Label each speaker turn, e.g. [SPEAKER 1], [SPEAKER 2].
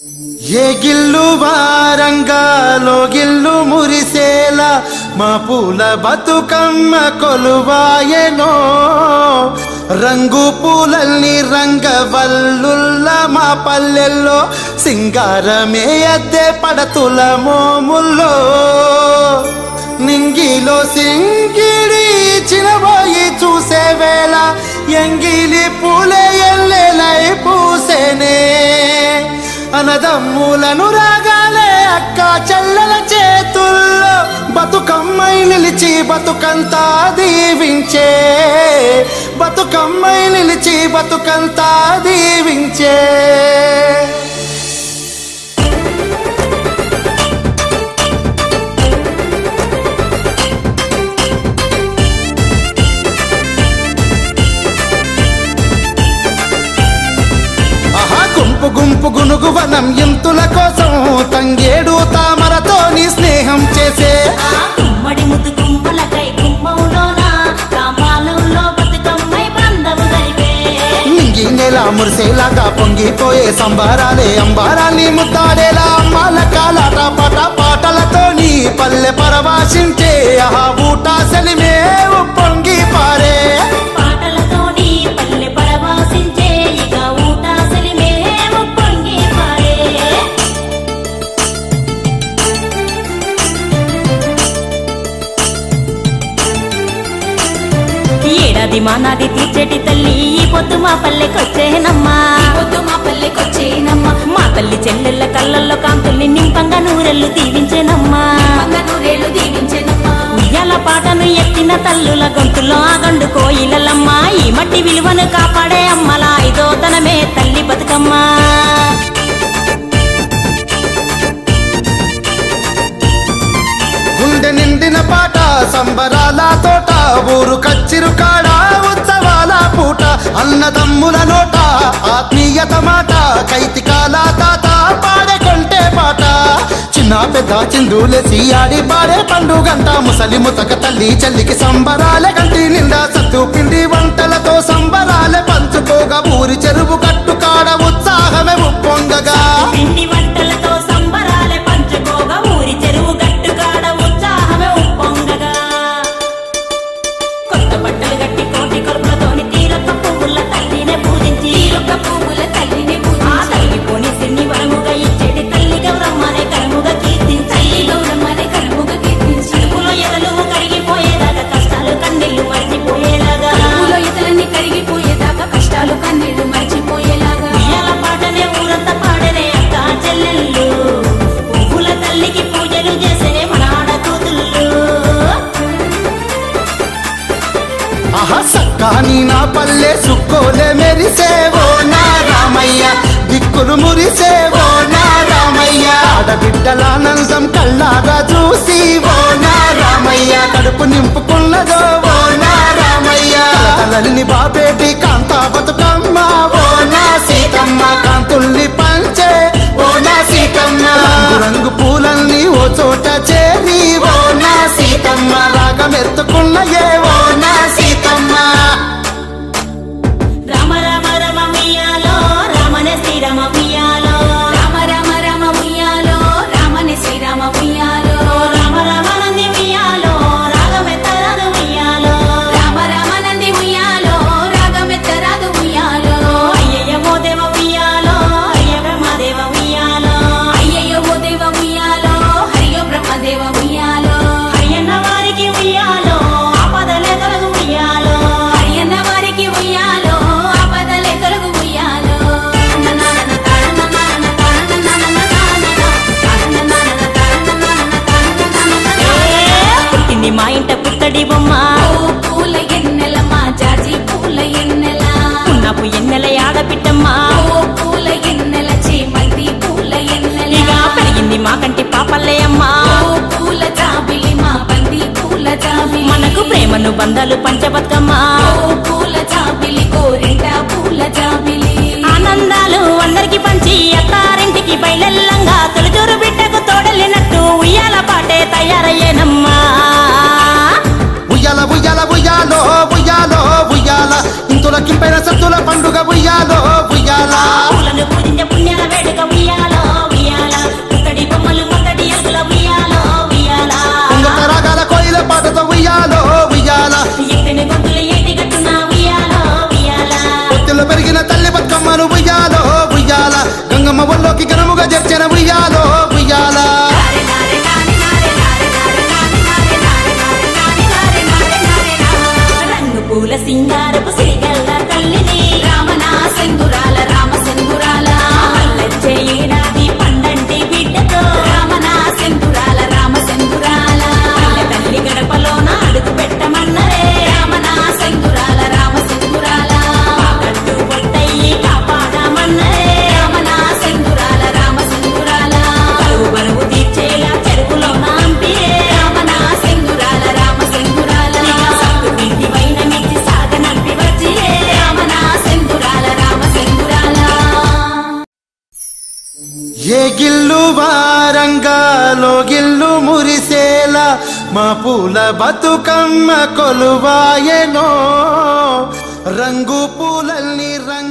[SPEAKER 1] ఏ గిల్లు వారంగాలో గిల్లు మురిసేలా మా పూల బతుకమ్మ కొలువాయెనో రంగు పూలల్ని రంగవల్లుల్ల మా పల్లెల్లో సింగారమే అద్దె పడతుల మోముల్లో నింగిలో సింగిడి చినబోయి చూసే వేళ ఎంగిలి పూలే ఎల్లెలై పూసేనే అనదమ్ములను రాగాలే అక్క చెల్లెల చేతుల్లో బతుకమ్మై నిలిచి బతుకంతా దీవించే బతుకమ్మై నిలిచి బతుకంతా దీవించే ఆహా గుంపు గుంపు గునుగు వనం ఎంతుల కోసం తంగేడు తామరతోని స్నేహం చేసే
[SPEAKER 2] గుమ్మడి ముద్దు గుమ్మలకై గుమ్మములోన కాపాలంలో బతుకమ్మై బంధము గరిపే
[SPEAKER 1] నింగి నెల మురిసేలాగా పొంగిపోయే సంబారాలే అంబారాన్ని ముద్దాడేలా అమ్మాల కాలాట పాట పాటలతోని పల్లె పరవాశించే ఆహా ఊటా సెలిమే పొంగి పారే
[SPEAKER 2] పాటలతోని పల్లె పరవాసించే ఇక ఊటాసలి మేము పొంగి పాడే ఏడాది మానాది తీర్చేటి తల్లి ఈ పొద్దు మా పల్లెకొచ్చేనమ్మా
[SPEAKER 3] పొద్దు మా పల్లెకొచ్చేనమ్మా
[SPEAKER 2] మా తల్లి చెల్లెళ్ళ కళ్ళల్లో కాంతుల్ని నింపంగా నూరెళ్ళు దీవించేనమ్మా
[SPEAKER 3] నూరేళ్లు దీవించేనమ్మా
[SPEAKER 2] ఉయ్యాల పాటను ఎత్తిన తల్లుల గొంతులో ఆగండు కోయిలమ్మ ఈ మట్టి విలువను కాపాడే అమ్మల ఐదో తనమే తల్లి బతుకమ్మ
[SPEAKER 1] గుండె నిండిన పాట సంబరాల తోట ఊరు కచ్చిరు కాడ ఉత్సవాల పూట అన్నదమ్ముల నోట ఆత్మీయత మాట కైతికాల తాత పాడే కొంటే పాట చిన్న పెద్ద చిందులేసి ఆడి పాడే పండుగంట ముసలి ముతక తల్లి చల్లికి సంబరాలే కంటి నిండా సత్తు పిండి వంటలతో సంబరాలే పంచుకోగా ఊరి చెరువు కట్టు కాడ ఉత్సాహమే ఉప్పొంగగా
[SPEAKER 2] పిండి వంటలతో సంబరాలే పంచుకోగా ఊరి చెరువు గట్టుకాడ ఉత్సాహమే ఉప్పొంగగా కొత్త బట్టలు కట్టి కోటి కొలుపులతోని తీరొక్క పువ్వుల తల్లినే పూజించి
[SPEAKER 3] ఒక పువ్వుల తల్లిని
[SPEAKER 2] ఆ
[SPEAKER 3] పూజించి
[SPEAKER 2] తల్లి పోని సిన్ని వరముగా ఇచ్చేటి తల్లి గౌరమ్మనే కరముగా కీర్తించి
[SPEAKER 3] తల్లి గౌరమ్మని కరముగా కీర్తించి
[SPEAKER 2] చిరుకులో ఎదలు కరిగిపోయేదాకా కష్టాలు కన్నీళ్లు మర్చిపోయేలాగా
[SPEAKER 3] పూలో ఎదలన్నీ కరిగిపోయేదాకా కష్టాలు కన్నీళ్లు మర్చిపోయేలాగా
[SPEAKER 2] ఉయ్యాల పాటనే ఊరంతా పాడనే అక్క చెల్లెళ్ళు పువ్వుల తల్లికి పూజలు చేసే మన ఆడకూతుళ్ళు
[SPEAKER 1] ఆహా సక్కాని నా పల్లె సుక్కోలే మెరిసేవో నా రామయ్య దిక్కులు మురిసేవో నా రామయ్య ఆడబిడ్డలానందం కళ్ళారా చూసి ఓ నా రామయ్య కడుపు నింపుకున్నదో ఓ నా రామయ్య తలని బాబేటి కాంతా బతుకమ్మ ఓ నా సీతమ్మ కాంతుల్ని పంచే ఓ నా సీతమ్మ రంగు రంగు పూలన్నీ ఓ చోట చేరి ఓ నా సీతమ్మ రాగమెత్తుకున్న ఏ ఓ నా సీతమ్మ
[SPEAKER 2] రామ రామ రమ మియాలో రామనే శ్రీరామ మియాలో
[SPEAKER 3] రామ రామ రామ ఉయ్యాలో రామని శ్రీరామ ఉయ్యాలో
[SPEAKER 2] రామ రామ నంది మియాలో రాగమెత్తరాదు మియాలో
[SPEAKER 3] రామ రామ నంది ఉయ్యాలో రాగమెత్తరాదు ఉయ్యాలో
[SPEAKER 2] అయ్యయ్య ఓ దేవ మియాలో అయ్య బ్రహ్మదేవ మియాలో
[SPEAKER 3] అయ్యయ్యో ఓ దేవ ఉయ్యాలో హరియో బ్రహ్మదేవ ఉయ్యాలో
[SPEAKER 2] అయ్యన్న వారికి ఉయ్యాలో ఆపదలే తొలగు ఉయ్యాలో
[SPEAKER 3] హరియన్న వారికి ఉయ్యాలో ఆపదలే తొలగు ఉయ్యాలో నన్ననన తానననన తానననన తానన తానననన తానననన తానననన
[SPEAKER 2] పుట్టింది మా ఇంట పుత్తడి బొమ్మ
[SPEAKER 3] ఓ పూల ఎన్నెల మా జాజి పూల ఎన్నెల
[SPEAKER 2] ఉన్నపు ఎన్నెల ఆడపిట్టమ్మ
[SPEAKER 3] ఓ పూల ఎన్నెల చేమంతి పూల ఎన్నెల
[SPEAKER 2] ఇక పెరిగింది మా కంటి పాపల్లే అమ్మ
[SPEAKER 3] ఓ పూల జాబిలి మా బంది పూల జాబిలి
[SPEAKER 2] మనకు ప్రేమను బంధాలు పంచబతుకమ్మ
[SPEAKER 3] ఓ పూల జాబిలి కోరింట పూల జాబిలి
[SPEAKER 2] ఆనందాలు అందరికి పంచి అత్తారింటికి బయలెల్లంగా తొలిచూరు బిడ్డకు తోడలినట్టు ఉయ్యాల పాటే తయారయ్యేనమ్మా
[SPEAKER 1] ఉయ్యాల ఉయ్యాల ఉయ్యాలో ఉయ్యాలో ఉయ్యాల ఇంతుల కింపైన సత్తుల పండుగ ఉయ్యాలో ఉయ్యాల
[SPEAKER 2] పూలను పూజించే పుణ్యాల వేడుక ఉయ్యాలో
[SPEAKER 1] ఏ గిల్లు వారంగాలో గిల్లు మురిసేలా మా పూల బతుకమ్మ కొలువాయనో రంగు పూలల్ని రంగు